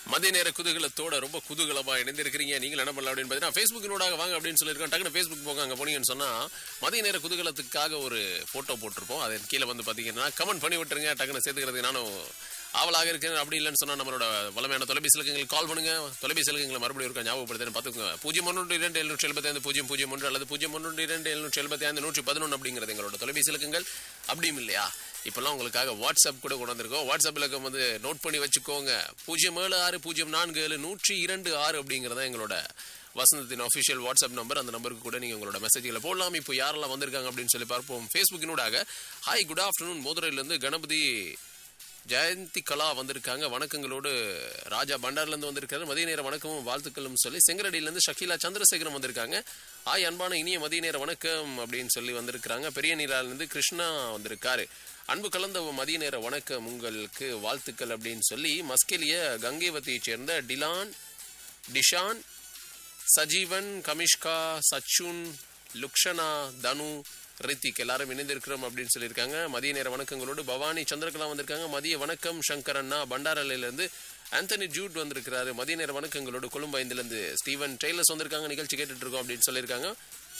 மதிய நேர குதூகலத்தோட ரொம்ப குதூகலமா இணைந்திருக்கிறீங்க நீங்கள் என்ன பண்ணலாம் அப்படின்னு பார்த்தீங்கன்னா ஃபேஸ்புக்கினோட வாங்க அப்படின்னு சொல்லியிருக்கோம் டக்குனு ஃபேஸ்புக் போங்க அங்கே போனீங்கன்னு சொன்னா மதிய நேர குதூகலத்துக்காக ஒரு போட்டோ போட்டிருப்போம் அதன் கீழே வந்து பார்த்தீங்கன்னா கமெண்ட் பண்ணி விட்டுருங்க டக்குனு சேர்த்துக்கிறதுக்கு நானும் ஆவலாக இருக்கேன் அப்படி இல்லைன்னு சொன்னா நம்மளோட வளமையான தொலைபேசி இலக்கங்களுக்கு கால் பண்ணுங்க தொலைபேசி இலக்கங்களை மறுபடியும் இருக்க ஞாபகப்படுத்துன்னு பார்த்துக்கோங்க பூஜ்ஜியம் ஒன்று இரண்டு எழுநூற்றி எழுபத்தைந்து பூஜ்ஜியம் பூஜ்ஜியம் ஒன்று அல்லது பூஜ்ஜியம் ஒன்று இரண்டு எழுநூற்றி எழுபத்தி ஐந்து நூற்றி பதினொன்று அப்படிங்கிறது எங்களோட தொலைபேசி இலக்கங்கள் அப்படியும் இல்லையா இப்பெல்லாம் உங்களுக்காக வாட்ஸ்அப் கூட கொண்டு வந்திருக்கோம் வாட்ஸ்அப் இலக்கம் வந்து நோட் பண்ணி வச்சுக்கோங்க பூஜ்ஜியம் ஏழு ஆறு பூஜ்ஜியம் நான்கு ஏழு நூற்றி இரண்டு ஆறு அப்படிங்கிறத எங்களோட வசந்தத்தின் அஃபிஷியல் வாட்ஸ்அப் நம்பர் அந்த நம்பருக்கு கூட நீங்க உங்களோட மெசேஜ்களை போடலாம் இப்போ யாரெல்லாம் வந்திருக்காங்க அப்படின்னு சொல்லி பார்ப்போம் ஃபேஸ்புக்கினூடாக ஹாய் குட் ஆஃப்டர்நூன் மதுரையிலேருந்து கணபதி ஜெயந்தி கலா வந்திருக்காங்க வணக்கங்களோடு ராஜா பண்டார்லேருந்து வந்திருக்காரு மதிய நேர வணக்கமும் வாழ்த்துக்களும் சொல்லி செங்கரடியிலேருந்து ஷக்கீலா சந்திரசேகரம் வந்திருக்காங்க ஆய் அன்பான இனிய மதிய நேர வணக்கம் அப்படின்னு சொல்லி வந்திருக்கிறாங்க பெரிய நீராலேருந்து கிருஷ்ணா வந்திருக்காரு அன்பு கலந்த மதிய நேர வணக்கம் உங்களுக்கு வாழ்த்துக்கள் அப்படின்னு சொல்லி மஸ்கெலிய கங்கைவத்தியைச் சேர்ந்த டிலான் டிஷான் சஜீவன் கமிஷ்கா சச்சுன் லுக்ஷனா தனு ரித்திக் எல்லாரும் இணைந்திருக்கிறோம் அப்படின்னு சொல்லியிருக்காங்க மதிய நேர வணக்கங்களோடு பவானி சந்திரகலா வந்திருக்காங்க மதிய வணக்கம் சங்கர் அண்ணா பண்டாரலையிலேருந்து ஆந்தனி ஜூட் வந்திருக்கிறாரு மதிய நேர வணக்கங்களோடு கொழும்பு ஐந்துலேருந்து ஸ்டீவன் டெய்லர்ஸ் வந்திருக்காங்க நிகழ்ச்சி கேட்டுட்டு இருக்கோம் அப்படின்னு சொல்லியிருக்காங்க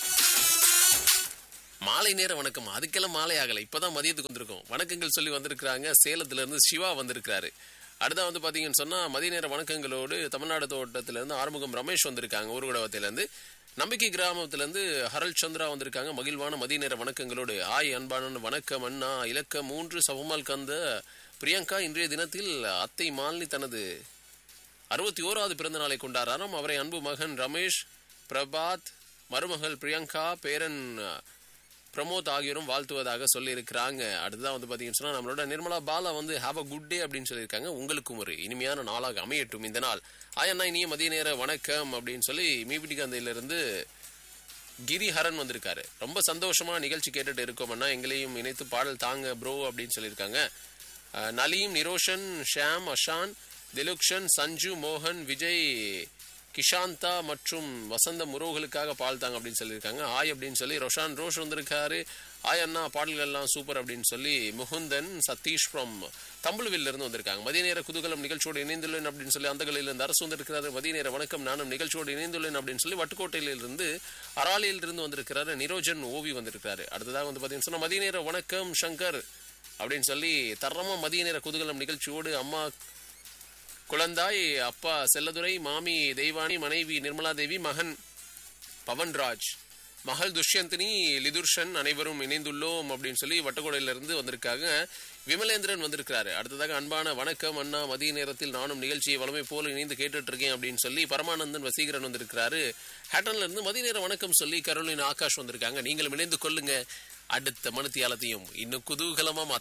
மாலை நேர வணக்கம் அதுக்கெல்லாம் மாலை ஆகலை இப்பதான் மதியத்துக்கு வந்திருக்கோம் வணக்கங்கள் சொல்லி வந்திருக்கிறாங்க சேலத்துல இருந்து சிவா வந்திருக்கிறாரு அடுத்த வந்து பாத்தீங்கன்னு சொன்னா மதிய நேர வணக்கங்களோடு தமிழ்நாடு தோட்டத்துல இருந்து ஆறுமுகம் ரமேஷ் வந்திருக்காங்க ஊர்குடவத்தில இருந்து நம்பிக்கை கிராமத்துல இருந்து ஹரல் சந்திரா வந்திருக்காங்க மகிழ்வான மதிய நேர வணக்கங்களோடு ஆய் அன்பானன் வணக்கம் அண்ணா இலக்க மூன்று சவமால் கந்த பிரியங்கா இன்றைய தினத்தில் அத்தை மாலினி தனது அறுபத்தி ஓராவது பிறந்த நாளை கொண்டாடுறாராம் அவரை அன்பு மகன் ரமேஷ் பிரபாத் மருமகள் பிரியங்கா பேரன் அஹ், பிரமோத் ஆகியோரும் வாழ்த்துவதாக சொல்லியிருக்கிறாங்க அடுத்ததான் வந்து பார்த்தீங்கன்னு சொன்னா நம்மளோட நிர்மலா பாலா வந்து ஹாவ் அ குட் டே அப்படின்னு சொல்லியிருக்காங்க உங்களுக்கும் ஒரு இனிமையான நாளாக அமையட்டும் இந்த நாள் ஆயண்ணா இனிய மதிய நேர வணக்கம் அப்படின்னு சொல்லி மீபிடிகாந்தையிலிருந்து கிரிஹரன் வந்திருக்காரு ரொம்ப சந்தோஷமா நிகழ்ச்சி கேட்டுட்டு இருக்கோம்னா எங்களையும் இணைத்து பாடல் தாங்க ப்ரோ அப்படின்னு சொல்லியிருக்காங்க அஹ், நலீம் நிரோஷன் ஷாம் அஷான் திலுக்ஷன் சஞ்சு மோகன் விஜய் கிஷாந்தா மற்றும் வசந்த முருகலுக்காக பால் தாங்க அப்படின்னு சொல்லியிருக்காங்க ஆய் அப்படின்னு சொல்லி ரொஷான் ரோஷ் வந்திருக்காரு ஆய் அண்ணா பாடல்கள் எல்லாம் சூப்பர் அப்படின்னு சொல்லி முகுந்தன் சதீஷ் ஃப்ரம் தம்புளுவில் இருந்து வந்திருக்காங்க மதிய நேர குதூகலம் நிகழ்ச்சியோடு இணைந்துள்ளேன் அப்படின்னு சொல்லி அந்த இருந்து அரசு வந்திருக்கிறாரு மதிய நேர வணக்கம் நானும் நிகழ்ச்சியோடு இணைந்துள்ளேன் அப்படின்னு சொல்லி வட்டுக்கோட்டையிலிருந்து அராலியில் இருந்து வந்திருக்கிறாரு நிரோஜன் ஓவி வந்திருக்கிறாரு அடுத்ததாக வந்து பார்த்தீங்கன்னு சொன்னா மதிய நேர வணக்கம் சங்கர் அப்படின்னு சொல்லி தரமா மதிய நேர குதூகலம் நிகழ்ச்சியோடு அம்மா குழந்தாய் அப்பா செல்லதுரை மாமி தெய்வானி மனைவி நிர்மலா தேவி மகன் பவன்ராஜ் மகள் துஷ்யந்தினி லிதுர்ஷன் அனைவரும் இணைந்துள்ளோம் அப்படின்னு சொல்லி வட்டக்கோடையில இருந்து வந்திருக்காங்க விமலேந்திரன் வந்திருக்கிறாரு அடுத்ததாக அன்பான வணக்கம் அண்ணா மதிய நேரத்தில் நானும் நிகழ்ச்சியை வளமை போல இணைந்து கேட்டுட்டு இருக்கேன் அப்படின்னு சொல்லி பரமானந்தன் வசீகரன் வந்திருக்கிறாரு ஹேட்டன்ல இருந்து மதிய நேர வணக்கம் சொல்லி கரோலின் ஆகாஷ் வந்திருக்காங்க நீங்களும் இணைந்து கொள்ளுங்க அடுத்த மனுத்தியாலத்தையும் இன்னும் குதூகலமா மாத்த